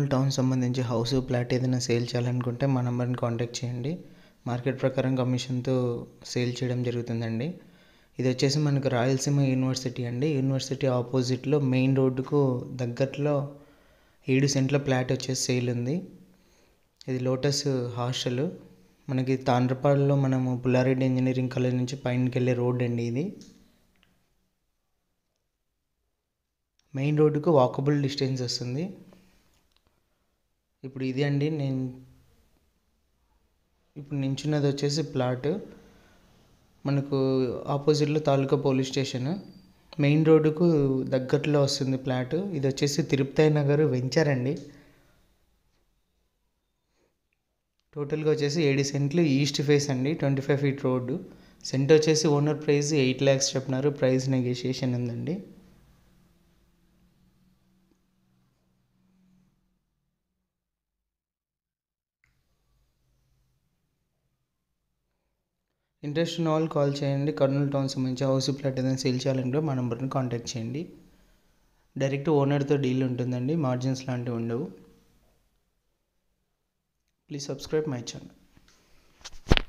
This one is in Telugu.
టౌన్ సంబంధించి హౌస్ ప్లాట్ ఏదైనా సేల్ చేయాలనుకుంటే మా నెంబర్ని కాంటాక్ట్ చేయండి మార్కెట్ ప్రకారం కమిషన్తో సేల్ చేయడం జరుగుతుందండి ఇది వచ్చేసి మనకు రాయలసీమ యూనివర్సిటీ అండి యూనివర్సిటీ ఆపోజిట్లో మెయిన్ రోడ్డుకు దగ్గరలో ఏడు సెంట్ల ప్లాట్ వచ్చేసి సేల్ ఉంది ఇది లోటస్ హాస్టల్ మనకి తాండ్రపాడులో మనము పుల్లారెడ్డి ఇంజనీరింగ్ కాలేజ్ నుంచి పైనకి వెళ్ళే రోడ్ అండి ఇది మెయిన్ రోడ్డుకు వాకబుల్ డిస్టెన్స్ వస్తుంది ఇప్పుడు ఇది అండి నేను ఇప్పుడు నించున్నది వచ్చేసి ప్లాట్ మనకు ఆపోజిట్లో తాలూకా పోలీస్ స్టేషన్ మెయిన్ రోడ్డుకు దగ్గరలో వస్తుంది ప్లాట్ ఇది వచ్చేసి తిరుపతి నగర్ వెంచర్ అండి టోటల్గా వచ్చేసి ఏడు సెంట్లు ఈస్ట్ ఫేస్ అండి twenty five feet road cent వచ్చేసి ఓనర్ ప్రైస్ ఎయిట్ ల్యాక్స్ చెప్పినారు ప్రైస్ నెగోషియేషన్ ఉందండి ఇంట్రెస్ట్ ఉన్న వాళ్ళు కాల్ చేయండి కర్నూలు టౌన్ సంబంధించి హౌస్ ప్లాట్ ఏదైనా సేల్ చేయాలంటే మా నెంబర్ని కాంటాక్ట్ చేయండి డైరెక్ట్ ఓనర్తో డీల్ ఉంటుందండి మార్జిన్స్ లాంటివి ఉండవు ప్లీజ్ సబ్స్క్రైబ్ మై ఛానల్